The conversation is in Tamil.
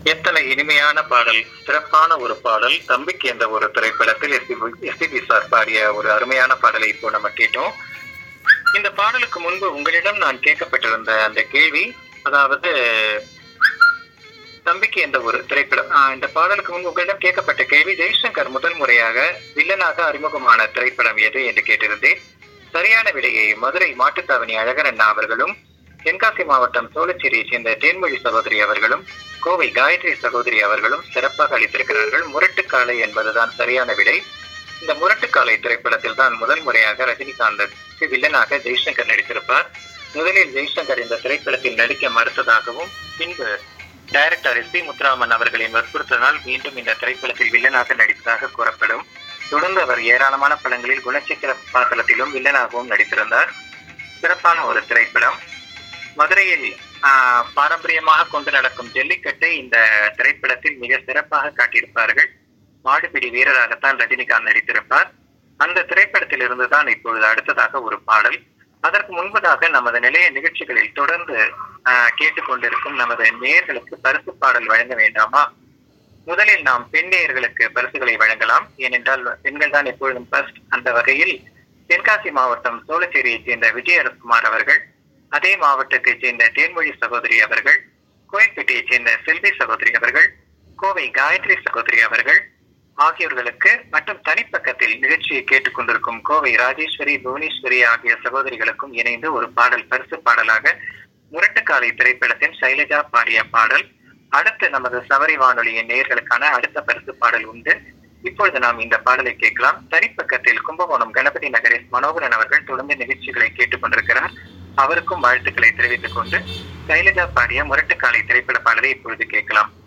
எத்தனை இனிமையான பாடல் சிறப்பான ஒரு பாடல் தம்பிக்கு என்ற ஒரு திரைப்படத்தில் எஸ்பிபி சார் பாடிய ஒரு அருமையான பாடலை இப்போ நம்ம கேட்டோம் இந்த பாடலுக்கு முன்பு உங்களிடம் நான் கேட்கப்பட்டிருந்த அந்த கேள்வி அதாவது தம்பிக்கு என்ற ஒரு திரைப்படம் ஆஹ் இந்த பாடலுக்கு முன்பு உங்களிடம் கேட்கப்பட்ட கேள்வி ஜெய்சங்கர் முதல் முறையாக வில்லனாக அறிமுகமான திரைப்படம் எது என்று கேட்டிருந்தேன் சரியான விடையை மதுரை மாட்டுத்தாவணி அழகர் அண்ணா அவர்களும் தென்காசி மாவட்டம் சோழச்சேரியை சேர்ந்த தேன்மொழி சகோதரி அவர்களும் கோவை காயத்ரி சகோதரி அவர்களும் சிறப்பாக அளித்திருக்கிறார்கள் முரட்டுக்காலை என்பதுதான் சரியான விடை இந்த முரட்டுக்காலை திரைப்படத்தில் தான் முதல் முறையாக ரஜினிகாந்திற்கு வில்லனாக ஜெய்சங்கர் நடித்திருப்பார் முதலில் ஜெய்சங்கர் இந்த திரைப்படத்தில் நடிக்க மறுத்ததாகவும் பின்பு டைரக்டர் எஸ் பி முத்துராமன் அவர்களின் வற்புறுத்தலால் மீண்டும் இந்த திரைப்படத்தில் வில்லனாக நடித்ததாக கூறப்படும் தொடர்ந்து அவர் ஏராளமான படங்களில் குணச்சித்திர பாத்திரத்திலும் வில்லனாகவும் நடித்திருந்தார் சிறப்பான ஒரு திரைப்படம் மதுரையில் ஆஹ், பாரம்பரியமாக கொண்டு நடக்கும் ஜல்லிக்கட்டை இந்த திரைப்படத்தில் மிக சிறப்பாக காட்டியிருப்பார்கள் மாடுபிடி வீரராகத்தான் ரஜினிகாந்த் நடித்திருப்பார் அந்த திரைப்படத்தில் இருந்து தான் இப்பொழுது அடுத்ததாக ஒரு பாடல் அதற்கு முன்பதாக நமது நிலைய நிகழ்ச்சிகளில் தொடர்ந்து ஆஹ், கேட்டுக்கொண்டிருக்கும் நமது நேயர்களுக்கு பரிசு பாடல் வழங்க வேண்டாமா முதலில் நாம் பெண் நேயர்களுக்கு பரிசுகளை வழங்கலாம் ஏனென்றால் பெண்கள் தான் எப்பொழுதும் ஃபர்ஸ்ட் அந்த வகையில் தென்காசி மாவட்டம் சோழச்சேரியைச் சேர்ந்த விஜயரத்குமார் அவர்கள் அதே மாவட்டத்தைச் சேர்ந்த தேன்மொழி சகோதரி அவர்கள் கோயில்பேட்டையைச் சேர்ந்த செல்வி சகோதரி அவர்கள் கோவை காயத்ரி சகோதரி அவர்கள் ஆகியோர்களுக்கு மற்றும் தனிப்பக்கத்தில் நிகழ்ச்சியை கேட்டுக்கொண்டிருக்கும் கோவை ராஜேஸ்வரி புவனேஸ்வரி ஆகிய சகோதரிகளுக்கும் இணைந்து ஒரு பாடல் பரிசு பாடலாக முரட்டுக்காலை திரைப்படத்தின் சைலஜா பாடிய பாடல் அடுத்து நமது சபரி வானொலியின் நேயர்களுக்கான அடுத்த பரிசு பாடல் உண்டு இப்பொழுது நாம் இந்த பாடலை கேட்கலாம் தனிப்பக்கத்தில் கும்பகோணம் கணபதி நகரில் மனோகரன் அவர்கள் தொடர்ந்து நிகழ்ச்சிகளை கேட்டுக்கொண்டிருக்கிறார் அவருக்கும் வாழ்த்துக்களை தெரிவித்துக் கொண்டு சைலஜா பாடிய முரட்டுக்காலை திரைப்பட பாடலை இப்பொழுது கேட்கலாம்